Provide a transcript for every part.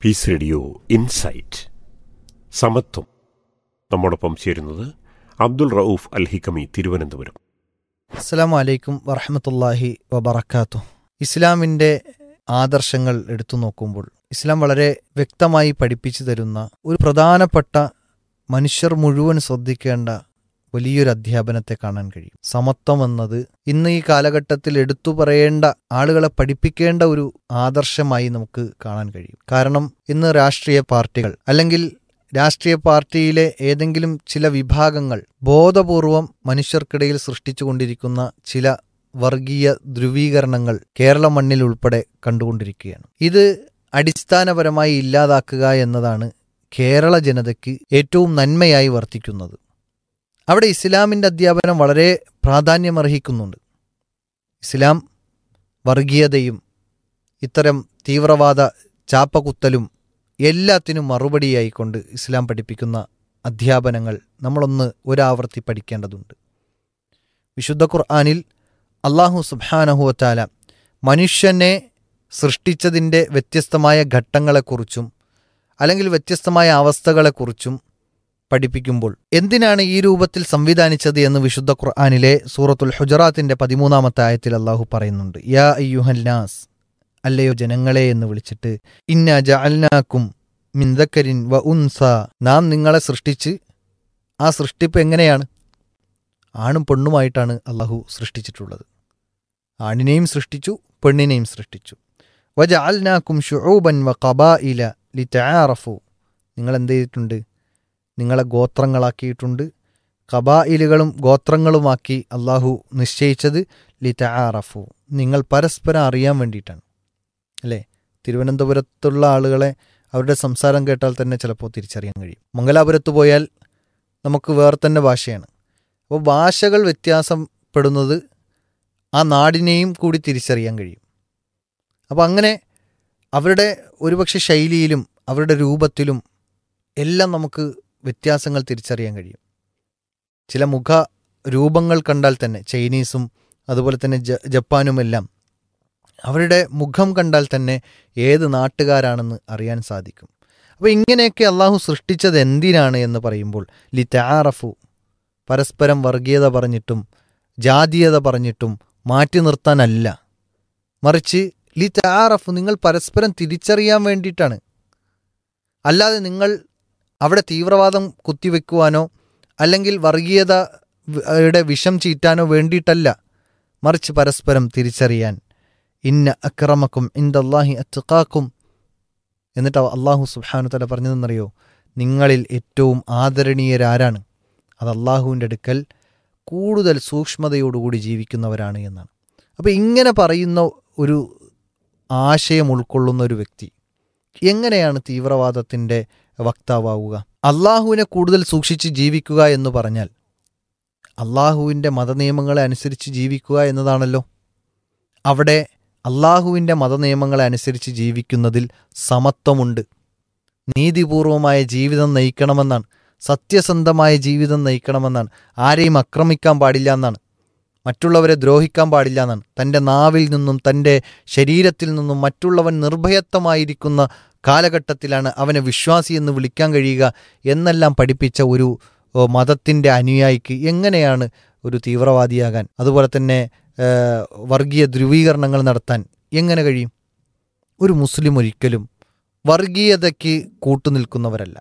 Piece radio insight സമത്വം നമ്മോടൊപ്പം ചേരുന്നത് അബ്ദുൾ റൌഫ് അൽ ഹിക്കമി തിരുവനന്തപുരം അസ്സാം വലൈക്കും വറഹമത്തല്ലാഹി വബർക്കാത്തു ഇസ്ലാമിൻ്റെ ആദർശങ്ങൾ എടുത്തു നോക്കുമ്പോൾ ഇസ്ലാം വളരെ വ്യക്തമായി പഠിപ്പിച്ചു തരുന്ന ഒരു പ്രധാനപ്പെട്ട മനുഷ്യർ മുഴുവൻ ശ്രദ്ധിക്കേണ്ട വലിയൊരു അധ്യാപനത്തെ കാണാൻ കഴിയും സമത്വം എന്നത് ഇന്ന് ഈ കാലഘട്ടത്തിൽ എടുത്തു പറയേണ്ട ആളുകളെ പഠിപ്പിക്കേണ്ട ഒരു ആദർശമായി നമുക്ക് കാണാൻ കഴിയും കാരണം ഇന്ന് രാഷ്ട്രീയ പാർട്ടികൾ അല്ലെങ്കിൽ രാഷ്ട്രീയ പാർട്ടിയിലെ ഏതെങ്കിലും ചില വിഭാഗങ്ങൾ ബോധപൂർവം മനുഷ്യർക്കിടയിൽ സൃഷ്ടിച്ചുകൊണ്ടിരിക്കുന്ന ചില വർഗീയ ധ്രുവീകരണങ്ങൾ കേരള മണ്ണിൽ ഉൾപ്പെടെ കണ്ടുകൊണ്ടിരിക്കുകയാണ് ഇത് അടിസ്ഥാനപരമായി ഇല്ലാതാക്കുക എന്നതാണ് കേരള ജനതയ്ക്ക് ഏറ്റവും നന്മയായി വർത്തിക്കുന്നത് അവിടെ ഇസ്ലാമിൻ്റെ അധ്യാപനം വളരെ പ്രാധാന്യമർഹിക്കുന്നുണ്ട് ഇസ്ലാം വർഗീയതയും ഇത്തരം തീവ്രവാദ ചാപ്പകുത്തലും എല്ലാത്തിനും മറുപടിയായിക്കൊണ്ട് ഇസ്ലാം പഠിപ്പിക്കുന്ന അധ്യാപനങ്ങൾ നമ്മളൊന്ന് ഒരാവർത്തി പഠിക്കേണ്ടതുണ്ട് വിശുദ്ധ ഖുർആാനിൽ അള്ളാഹു സുബാനഹുവത്താല മനുഷ്യനെ സൃഷ്ടിച്ചതിൻ്റെ വ്യത്യസ്തമായ ഘട്ടങ്ങളെക്കുറിച്ചും അല്ലെങ്കിൽ വ്യത്യസ്തമായ അവസ്ഥകളെക്കുറിച്ചും പഠിപ്പിക്കുമ്പോൾ എന്തിനാണ് ഈ രൂപത്തിൽ സംവിധാനിച്ചത് എന്ന് വിശുദ്ധ ഖുർആാനിലെ സൂറത്തുൽ ഹുജറാത്തിന്റെ പതിമൂന്നാമത്തെ ആയത്തിൽ അള്ളാഹു പറയുന്നുണ്ട് യാ അയ്യുഹന്നാസ് അല്ലയോ ജനങ്ങളെ എന്ന് വിളിച്ചിട്ട് ഇന്ന ജഅൽനാക്കും മിന്തക്കരിൻ വ ഉൻസ നാം നിങ്ങളെ സൃഷ്ടിച്ച് ആ സൃഷ്ടിപ്പ് എങ്ങനെയാണ് ആണും പെണ്ണുമായിട്ടാണ് അള്ളാഹു സൃഷ്ടിച്ചിട്ടുള്ളത് ആണിനെയും സൃഷ്ടിച്ചു പെണ്ണിനെയും സൃഷ്ടിച്ചു വജ അൽനാക്കും ഷുഊബൻ വ കബാ ഇല ലി തയാറഫു നിങ്ങൾ എന്ത് ചെയ്തിട്ടുണ്ട് നിങ്ങളെ ഗോത്രങ്ങളാക്കിയിട്ടുണ്ട് കബായിലുകളും ഗോത്രങ്ങളുമാക്കി അള്ളാഹു നിശ്ചയിച്ചത് ലി തയാറഫു നിങ്ങൾ പരസ്പരം അറിയാൻ വേണ്ടിയിട്ടാണ് അല്ലേ തിരുവനന്തപുരത്തുള്ള ആളുകളെ അവരുടെ സംസാരം കേട്ടാൽ തന്നെ ചിലപ്പോൾ തിരിച്ചറിയാൻ കഴിയും മംഗലാപുരത്ത് പോയാൽ നമുക്ക് വേറെ തന്നെ ഭാഷയാണ് അപ്പോൾ ഭാഷകൾ വ്യത്യാസപ്പെടുന്നത് ആ നാടിനെയും കൂടി തിരിച്ചറിയാൻ കഴിയും അപ്പോൾ അങ്ങനെ അവരുടെ ഒരുപക്ഷെ ശൈലിയിലും അവരുടെ രൂപത്തിലും എല്ലാം നമുക്ക് വ്യത്യാസങ്ങൾ തിരിച്ചറിയാൻ കഴിയും ചില മുഖ രൂപങ്ങൾ കണ്ടാൽ തന്നെ ചൈനീസും അതുപോലെ തന്നെ ജ ജപ്പാനുമെല്ലാം അവരുടെ മുഖം കണ്ടാൽ തന്നെ ഏത് നാട്ടുകാരാണെന്ന് അറിയാൻ സാധിക്കും അപ്പോൾ ഇങ്ങനെയൊക്കെ അള്ളാഹു സൃഷ്ടിച്ചത് എന്തിനാണ് എന്ന് പറയുമ്പോൾ ലി താറഫു പരസ്പരം വർഗീയത പറഞ്ഞിട്ടും ജാതീയത പറഞ്ഞിട്ടും മാറ്റി നിർത്താനല്ല മറിച്ച് ലി താറഫു നിങ്ങൾ പരസ്പരം തിരിച്ചറിയാൻ വേണ്ടിയിട്ടാണ് അല്ലാതെ നിങ്ങൾ അവിടെ തീവ്രവാദം കുത്തിവെക്കുവാനോ അല്ലെങ്കിൽ വർഗീയതയുടെ വിഷം ചീറ്റാനോ വേണ്ടിയിട്ടല്ല മറിച്ച് പരസ്പരം തിരിച്ചറിയാൻ ഇന്ന അക്രമക്കും ഇന്ദല്ലാഹി അത്തുക്കാക്കും എന്നിട്ട് അള്ളാഹു സുബാനു തല പറഞ്ഞതെന്നറിയോ നിങ്ങളിൽ ഏറ്റവും ആദരണീയരാരാണ് അത് അള്ളാഹുവിൻ്റെ അടുക്കൽ കൂടുതൽ സൂക്ഷ്മതയോടുകൂടി ജീവിക്കുന്നവരാണ് എന്നാണ് അപ്പോൾ ഇങ്ങനെ പറയുന്ന ഒരു ആശയം ഉൾക്കൊള്ളുന്ന ഒരു വ്യക്തി എങ്ങനെയാണ് തീവ്രവാദത്തിൻ്റെ വക്താവുക അള്ളാഹുവിനെ കൂടുതൽ സൂക്ഷിച്ച് ജീവിക്കുക എന്ന് പറഞ്ഞാൽ അള്ളാഹുവിൻ്റെ മതനിയമങ്ങളെ അനുസരിച്ച് ജീവിക്കുക എന്നതാണല്ലോ അവിടെ അള്ളാഹുവിൻ്റെ മതനിയമങ്ങളെ അനുസരിച്ച് ജീവിക്കുന്നതിൽ സമത്വമുണ്ട് നീതിപൂർവമായ ജീവിതം നയിക്കണമെന്നാണ് സത്യസന്ധമായ ജീവിതം നയിക്കണമെന്നാണ് ആരെയും ആക്രമിക്കാൻ പാടില്ല എന്നാണ് മറ്റുള്ളവരെ ദ്രോഹിക്കാൻ പാടില്ല എന്നാണ് തൻ്റെ നാവിൽ നിന്നും തൻ്റെ ശരീരത്തിൽ നിന്നും മറ്റുള്ളവൻ നിർഭയത്വമായിരിക്കുന്ന കാലഘട്ടത്തിലാണ് അവനെ വിശ്വാസി എന്ന് വിളിക്കാൻ കഴിയുക എന്നെല്ലാം പഠിപ്പിച്ച ഒരു മതത്തിൻ്റെ അനുയായിക്ക് എങ്ങനെയാണ് ഒരു തീവ്രവാദിയാകാൻ അതുപോലെ തന്നെ വർഗീയ ധ്രുവീകരണങ്ങൾ നടത്താൻ എങ്ങനെ കഴിയും ഒരു മുസ്ലിം ഒരിക്കലും വർഗീയതയ്ക്ക് കൂട്ടുനിൽക്കുന്നവരല്ല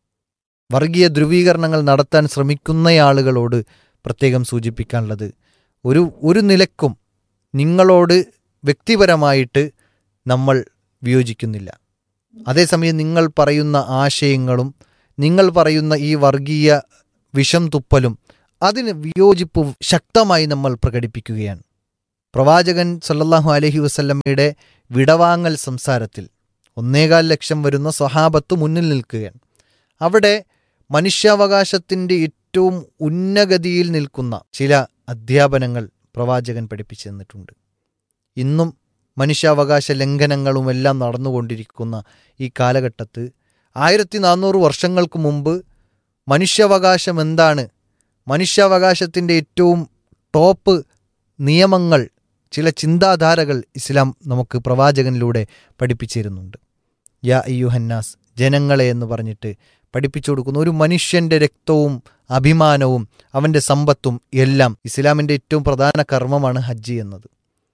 വർഗീയ ധ്രുവീകരണങ്ങൾ നടത്താൻ ശ്രമിക്കുന്നയാളുകളോട് പ്രത്യേകം സൂചിപ്പിക്കാനുള്ളത് ഒരു ഒരു നിലക്കും നിങ്ങളോട് വ്യക്തിപരമായിട്ട് നമ്മൾ വിയോജിക്കുന്നില്ല അതേസമയം നിങ്ങൾ പറയുന്ന ആശയങ്ങളും നിങ്ങൾ പറയുന്ന ഈ വർഗീയ വിഷം തുപ്പലും അതിന് വിയോജിപ്പ് ശക്തമായി നമ്മൾ പ്രകടിപ്പിക്കുകയാണ് പ്രവാചകൻ സല്ലല്ലാഹു അലഹി വസല്ലമ്മയുടെ വിടവാങ്ങൽ സംസാരത്തിൽ ഒന്നേകാൽ ലക്ഷം വരുന്ന സ്വഹാബത്ത് മുന്നിൽ നിൽക്കുകയാണ് അവിടെ മനുഷ്യാവകാശത്തിൻ്റെ ഏറ്റവും ഉന്നഗതിയിൽ നിൽക്കുന്ന ചില അധ്യാപനങ്ങൾ പ്രവാചകൻ പഠിപ്പിച്ചു തന്നിട്ടുണ്ട് ഇന്നും മനുഷ്യാവകാശ ലംഘനങ്ങളുമെല്ലാം നടന്നുകൊണ്ടിരിക്കുന്ന ഈ കാലഘട്ടത്ത് ആയിരത്തി നാനൂറ് വർഷങ്ങൾക്ക് മുമ്പ് മനുഷ്യാവകാശം എന്താണ് മനുഷ്യാവകാശത്തിൻ്റെ ഏറ്റവും ടോപ്പ് നിയമങ്ങൾ ചില ചിന്താധാരകൾ ഇസ്ലാം നമുക്ക് പ്രവാചകനിലൂടെ പഠിപ്പിച്ചിരുന്നുണ്ട് യാ അയ്യുഹന്നാസ് ജനങ്ങളെ എന്ന് പറഞ്ഞിട്ട് പഠിപ്പിച്ചു കൊടുക്കുന്നു ഒരു മനുഷ്യന്റെ രക്തവും അഭിമാനവും അവന്റെ സമ്പത്തും എല്ലാം ഇസ്ലാമിന്റെ ഏറ്റവും പ്രധാന കർമ്മമാണ് ഹജ്ജ് എന്നത്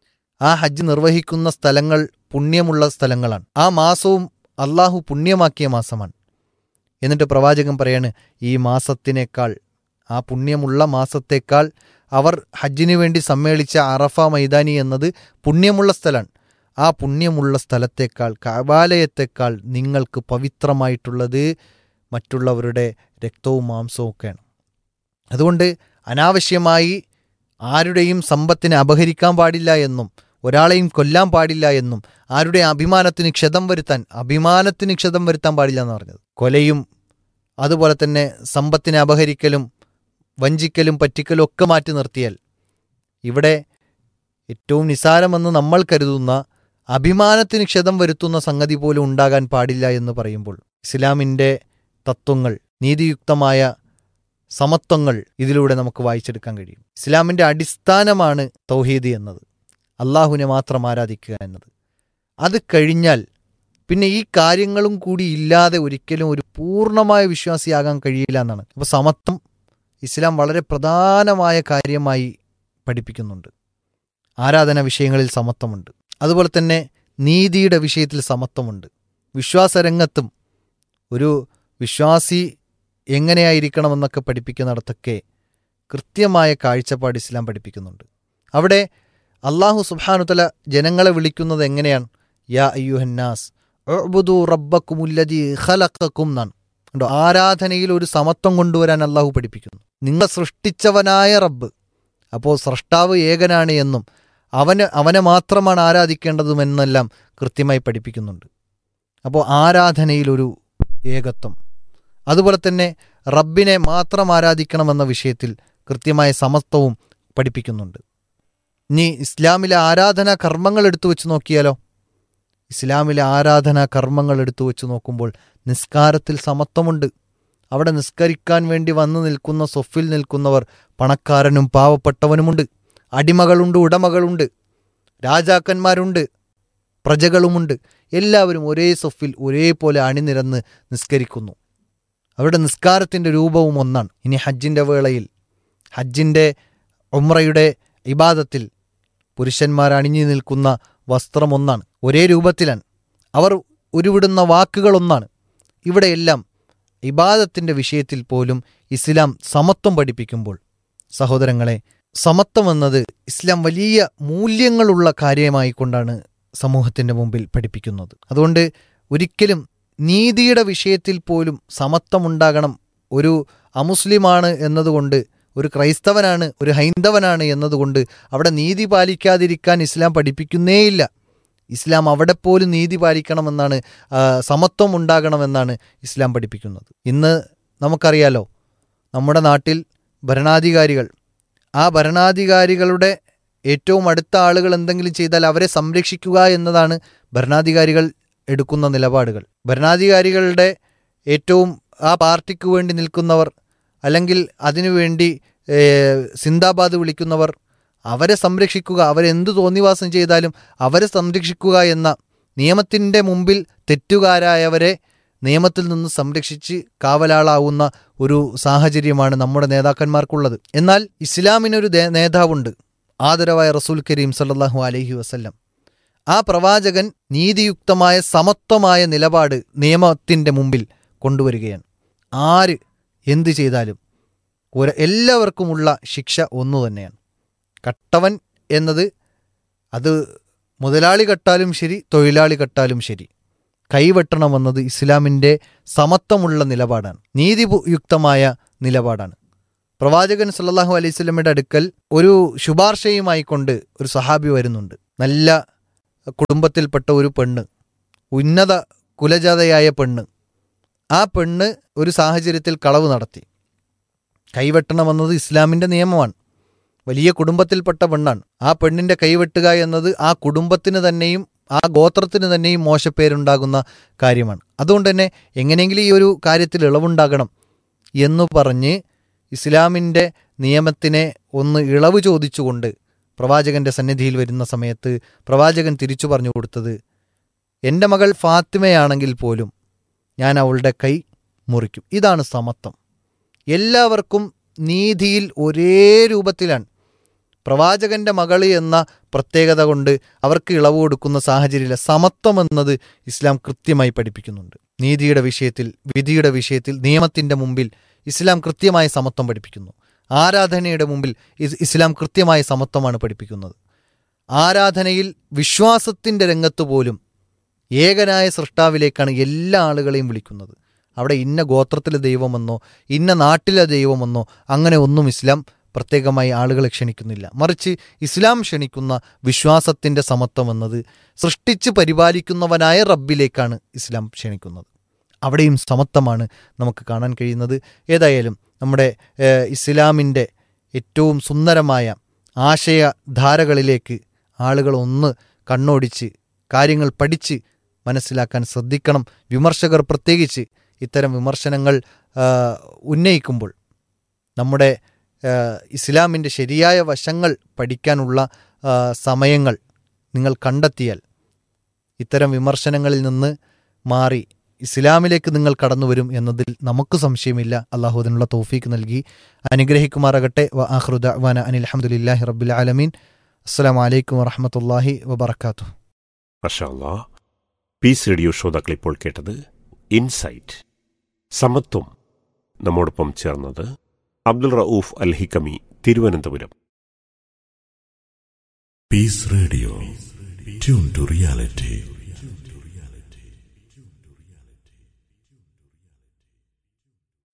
ആ ഹജ്ജ് നിർവഹിക്കുന്ന സ്ഥലങ്ങൾ പുണ്യമുള്ള സ്ഥലങ്ങളാണ് ആ മാസവും അള്ളാഹു പുണ്യമാക്കിയ മാസമാണ് എന്നിട്ട് പ്രവാചകൻ പറയാണ് ഈ മാസത്തിനേക്കാൾ ആ പുണ്യമുള്ള മാസത്തേക്കാൾ അവർ ഹജ്ജിനു വേണ്ടി സമ്മേളിച്ച അറഫ മൈതാനി എന്നത് പുണ്യമുള്ള സ്ഥലമാണ് ആ പുണ്യമുള്ള സ്ഥലത്തേക്കാൾ കാബാലയത്തേക്കാൾ നിങ്ങൾക്ക് പവിത്രമായിട്ടുള്ളത് മറ്റുള്ളവരുടെ രക്തവും മാംസവും ഒക്കെയാണ് അതുകൊണ്ട് അനാവശ്യമായി ആരുടെയും സമ്പത്തിനെ അപഹരിക്കാൻ പാടില്ല എന്നും ഒരാളെയും കൊല്ലാൻ പാടില്ല എന്നും ആരുടെ അഭിമാനത്തിന് ക്ഷതം വരുത്താൻ അഭിമാനത്തിന് ക്ഷതം വരുത്താൻ പാടില്ല എന്ന് പറഞ്ഞത് കൊലയും അതുപോലെ തന്നെ സമ്പത്തിനെ അപഹരിക്കലും വഞ്ചിക്കലും പറ്റിക്കലും ഒക്കെ മാറ്റി നിർത്തിയാൽ ഇവിടെ ഏറ്റവും നിസാരമെന്ന് നമ്മൾ കരുതുന്ന അഭിമാനത്തിന് ക്ഷതം വരുത്തുന്ന സംഗതി പോലും ഉണ്ടാകാൻ പാടില്ല എന്ന് പറയുമ്പോൾ ഇസ്ലാമിൻ്റെ തത്വങ്ങൾ നീതിയുക്തമായ സമത്വങ്ങൾ ഇതിലൂടെ നമുക്ക് വായിച്ചെടുക്കാൻ കഴിയും ഇസ്ലാമിൻ്റെ അടിസ്ഥാനമാണ് തൗഹീദ് എന്നത് അള്ളാഹുവിനെ മാത്രം ആരാധിക്കുക എന്നത് അത് കഴിഞ്ഞാൽ പിന്നെ ഈ കാര്യങ്ങളും കൂടി ഇല്ലാതെ ഒരിക്കലും ഒരു പൂർണ്ണമായ വിശ്വാസിയാകാൻ കഴിയില്ല എന്നാണ് അപ്പോൾ സമത്വം ഇസ്ലാം വളരെ പ്രധാനമായ കാര്യമായി പഠിപ്പിക്കുന്നുണ്ട് ആരാധന വിഷയങ്ങളിൽ സമത്വമുണ്ട് അതുപോലെ തന്നെ നീതിയുടെ വിഷയത്തിൽ സമത്വമുണ്ട് വിശ്വാസരംഗത്തും ഒരു വിശ്വാസി എങ്ങനെയായിരിക്കണമെന്നൊക്കെ പഠിപ്പിക്കുന്നിടത്തൊക്കെ കൃത്യമായ കാഴ്ചപ്പാട് ഇസ്ലാം പഠിപ്പിക്കുന്നുണ്ട് അവിടെ അള്ളാഹു സുബാനുതല ജനങ്ങളെ വിളിക്കുന്നത് എങ്ങനെയാണ് യാ അയ്യുഹന്നാസ് ഉഅ്ബുദു റബ്ബക്കുമുല്ലദീ ഖലഖക്കും എന്നാണ് കണ്ടോ ആരാധനയിൽ ഒരു സമത്വം കൊണ്ടുവരാൻ അള്ളാഹു പഠിപ്പിക്കുന്നു നിങ്ങൾ സൃഷ്ടിച്ചവനായ റബ്ബ് അപ്പോൾ സ്രഷ്ടാവ് ഏകനാണ് എന്നും അവന് അവനെ മാത്രമാണ് ആരാധിക്കേണ്ടതുമെന്നെല്ലാം കൃത്യമായി പഠിപ്പിക്കുന്നുണ്ട് അപ്പോൾ ആരാധനയിലൊരു ഏകത്വം അതുപോലെ തന്നെ റബ്ബിനെ മാത്രം ആരാധിക്കണമെന്ന വിഷയത്തിൽ കൃത്യമായ സമത്വവും പഠിപ്പിക്കുന്നുണ്ട് ഇനി ഇസ്ലാമിലെ ആരാധനാ കർമ്മങ്ങൾ എടുത്തു വെച്ച് നോക്കിയാലോ ഇസ്ലാമിലെ ആരാധനാ കർമ്മങ്ങൾ എടുത്തു വെച്ച് നോക്കുമ്പോൾ നിസ്കാരത്തിൽ സമത്വമുണ്ട് അവിടെ നിസ്കരിക്കാൻ വേണ്ടി വന്നു നിൽക്കുന്ന സൊഫിൽ നിൽക്കുന്നവർ പണക്കാരനും പാവപ്പെട്ടവനുമുണ്ട് അടിമകളുണ്ട് ഉടമകളുണ്ട് രാജാക്കന്മാരുണ്ട് പ്രജകളുമുണ്ട് എല്ലാവരും ഒരേ സൊഫിൽ ഒരേപോലെ അണിനിരന്ന് നിസ്കരിക്കുന്നു അവരുടെ നിസ്കാരത്തിൻ്റെ രൂപവും ഒന്നാണ് ഇനി ഹജ്ജിൻ്റെ വേളയിൽ ഹജ്ജിൻ്റെ ഉമ്രയുടെ ഇബാദത്തിൽ പുരുഷന്മാർ അണിഞ്ഞു നിൽക്കുന്ന വസ്ത്രം ഒന്നാണ് ഒരേ രൂപത്തിലാണ് അവർ ഉരുവിടുന്ന വാക്കുകൾ ഒന്നാണ് ഇവിടെയെല്ലാം ഇബാദത്തിൻ്റെ വിഷയത്തിൽ പോലും ഇസ്ലാം സമത്വം പഠിപ്പിക്കുമ്പോൾ സഹോദരങ്ങളെ സമത്വം എന്നത് ഇസ്ലാം വലിയ മൂല്യങ്ങളുള്ള കാര്യമായി കൊണ്ടാണ് സമൂഹത്തിൻ്റെ മുമ്പിൽ പഠിപ്പിക്കുന്നത് അതുകൊണ്ട് ഒരിക്കലും നീതിയുടെ വിഷയത്തിൽ പോലും സമത്വമുണ്ടാകണം ഒരു അമുസ്ലിമാണ് എന്നതുകൊണ്ട് ഒരു ക്രൈസ്തവനാണ് ഒരു ഹൈന്ദവനാണ് എന്നതുകൊണ്ട് അവിടെ നീതി പാലിക്കാതിരിക്കാൻ ഇസ്ലാം പഠിപ്പിക്കുന്നേയില്ല ഇസ്ലാം അവിടെ പോലും നീതി പാലിക്കണമെന്നാണ് ആ, സമത്വം ഉണ്ടാകണമെന്നാണ് ഇസ്ലാം പഠിപ്പിക്കുന്നത് ഇന്ന് നമുക്കറിയാലോ നമ്മുടെ നാട്ടിൽ ഭരണാധികാരികൾ ആ ഭരണാധികാരികളുടെ ഏറ്റവും അടുത്ത ആളുകൾ എന്തെങ്കിലും ചെയ്താൽ അവരെ സംരക്ഷിക്കുക എന്നതാണ് ഭരണാധികാരികൾ എടുക്കുന്ന നിലപാടുകൾ ഭരണാധികാരികളുടെ ഏറ്റവും ആ പാർട്ടിക്ക് വേണ്ടി നിൽക്കുന്നവർ അല്ലെങ്കിൽ അതിനുവേണ്ടി ഏഹ്, സിന്ദാബാദ് വിളിക്കുന്നവർ അവരെ സംരക്ഷിക്കുക അവരെന്ത് തോന്നിവാസം ചെയ്താലും അവരെ സംരക്ഷിക്കുക എന്ന നിയമത്തിൻ്റെ മുമ്പിൽ തെറ്റുകാരായവരെ നിയമത്തിൽ നിന്ന് സംരക്ഷിച്ച് കാവലാളാവുന്ന ഒരു സാഹചര്യമാണ് നമ്മുടെ നേതാക്കന്മാർക്കുള്ളത് എന്നാൽ ഇസ്ലാമിനൊരു ദേ- നേതാവുണ്ട് ആദരവായ റസൂൽ കരീം സല്ലല്ലാഹു അലൈഹി വസല്ലം ആ പ്രവാചകൻ നീതിയുക്തമായ സമത്വമായ നിലപാട് നിയമത്തിൻ്റെ മുമ്പിൽ കൊണ്ടുവരികയാണ് ആര് എന്ത് ചെയ്താലും ഒരു എല്ലാവർക്കുമുള്ള ശിക്ഷ ഒന്നു തന്നെയാണ് കട്ടവൻ എന്നത് അത് മുതലാളി കട്ടാലും ശരി തൊഴിലാളി കട്ടാലും ശരി കൈവെട്ടണമെന്നത് ഇസ്ലാമിൻ്റെ സമത്വമുള്ള നിലപാടാണ് നീതിയുക്തമായ നിലപാടാണ് പ്രവാചകൻ സല്ലല്ലാഹു അലൈഹി സ്വലമയുടെ അടുക്കൽ ഒരു ശുപാർശയുമായി കൊണ്ട് ഒരു സഹാബി വരുന്നുണ്ട് നല്ല കുടുംബത്തിൽപ്പെട്ട ഒരു പെണ്ണ് ഉന്നത കുലജാതയായ പെണ്ണ് ആ പെണ്ണ് ഒരു സാഹചര്യത്തിൽ കളവ് നടത്തി കൈവെട്ടണമെന്നത് ഇസ്ലാമിൻ്റെ നിയമമാണ് വലിയ കുടുംബത്തിൽപ്പെട്ട പെണ്ണാണ് ആ പെണ്ണിൻ്റെ കൈവെട്ടുക എന്നത് ആ കുടുംബത്തിന് തന്നെയും ആ ഗോത്രത്തിന് തന്നെയും മോശപ്പേരുണ്ടാകുന്ന കാര്യമാണ് അതുകൊണ്ട് തന്നെ എങ്ങനെയെങ്കിലും ഈ ഒരു കാര്യത്തിൽ ഇളവുണ്ടാകണം എന്നു പറഞ്ഞ് ഇസ്ലാമിൻ്റെ നിയമത്തിനെ ഒന്ന് ഇളവ് ചോദിച്ചുകൊണ്ട് പ്രവാചകന്റെ സന്നിധിയിൽ വരുന്ന സമയത്ത് പ്രവാചകൻ തിരിച്ചു പറഞ്ഞു കൊടുത്തത് എൻ്റെ മകൾ ഫാത്തിമയാണെങ്കിൽ പോലും ഞാൻ അവളുടെ കൈ മുറിക്കും ഇതാണ് സമത്വം എല്ലാവർക്കും നീതിയിൽ ഒരേ രൂപത്തിലാണ് പ്രവാചകന്റെ മകള് എന്ന പ്രത്യേകത കൊണ്ട് അവർക്ക് ഇളവ് കൊടുക്കുന്ന സാഹചര്യമില്ല സമത്വം എന്നത് ഇസ്ലാം കൃത്യമായി പഠിപ്പിക്കുന്നുണ്ട് നീതിയുടെ വിഷയത്തിൽ വിധിയുടെ വിഷയത്തിൽ നിയമത്തിന്റെ മുമ്പിൽ ഇസ്ലാം കൃത്യമായ സമത്വം പഠിപ്പിക്കുന്നു ആരാധനയുടെ മുമ്പിൽ ഇസ് ഇസ്ലാം കൃത്യമായ സമത്വമാണ് പഠിപ്പിക്കുന്നത് ആരാധനയിൽ വിശ്വാസത്തിന്റെ രംഗത്ത് പോലും ഏകനായ സൃഷ്ടാവിലേക്കാണ് എല്ലാ ആളുകളെയും വിളിക്കുന്നത് അവിടെ ഇന്ന ഗോത്രത്തിലെ ദൈവമെന്നോ ഇന്ന നാട്ടിലെ ദൈവമെന്നോ അങ്ങനെ ഒന്നും ഇസ്ലാം പ്രത്യേകമായി ആളുകളെ ക്ഷണിക്കുന്നില്ല മറിച്ച് ഇസ്ലാം ക്ഷണിക്കുന്ന വിശ്വാസത്തിൻ്റെ സമത്വം എന്നത് സൃഷ്ടിച്ച് പരിപാലിക്കുന്നവനായ റബ്ബിലേക്കാണ് ഇസ്ലാം ക്ഷണിക്കുന്നത് അവിടെയും സമത്വമാണ് നമുക്ക് കാണാൻ കഴിയുന്നത് ഏതായാലും നമ്മുടെ ഏഹ്, ഇസ്ലാമിൻ്റെ ഏറ്റവും സുന്ദരമായ ആശയധാരകളിലേക്ക് ആളുകൾ ഒന്ന് കണ്ണോടിച്ച് കാര്യങ്ങൾ പഠിച്ച് മനസ്സിലാക്കാൻ ശ്രദ്ധിക്കണം വിമർശകർ പ്രത്യേകിച്ച് ഇത്തരം വിമർശനങ്ങൾ ആ, ഉന്നയിക്കുമ്പോൾ നമ്മുടെ ആ, ഇസ്ലാമിൻ്റെ ശരിയായ വശങ്ങൾ പഠിക്കാനുള്ള ആ, സമയങ്ങൾ നിങ്ങൾ കണ്ടെത്തിയാൽ ഇത്തരം വിമർശനങ്ങളിൽ നിന്ന് മാറി ഇസ്ലാമിലേക്ക് നിങ്ങൾ കടന്നു വരും എന്നതിൽ നമുക്ക് സംശയമില്ല അള്ളാഹു അതിനുള്ള തോഫീക്ക് നൽകി അനുഗ്രഹിക്കുമാറാകട്ടെ വ ആഹ്റുദാന അനിൽ അഹമ്മദില്ലാഹി റബ്ബിൽ ആലമീൻ അസ്സാം വലൈക്കും വറഹമത്തല്ലാഹി വബർക്കാത്തു മഷാല്ലാ പീസ് റേഡിയോ ശ്രോതാക്കൾ ഇപ്പോൾ കേട്ടത് ഇൻസൈറ്റ് സമത്വം നമ്മോടൊപ്പം ചേർന്നത് അബ്ദുൾ റഊഫ് അൽ Hikami Thiruvananthapuram Peace Radio. Tune to reality.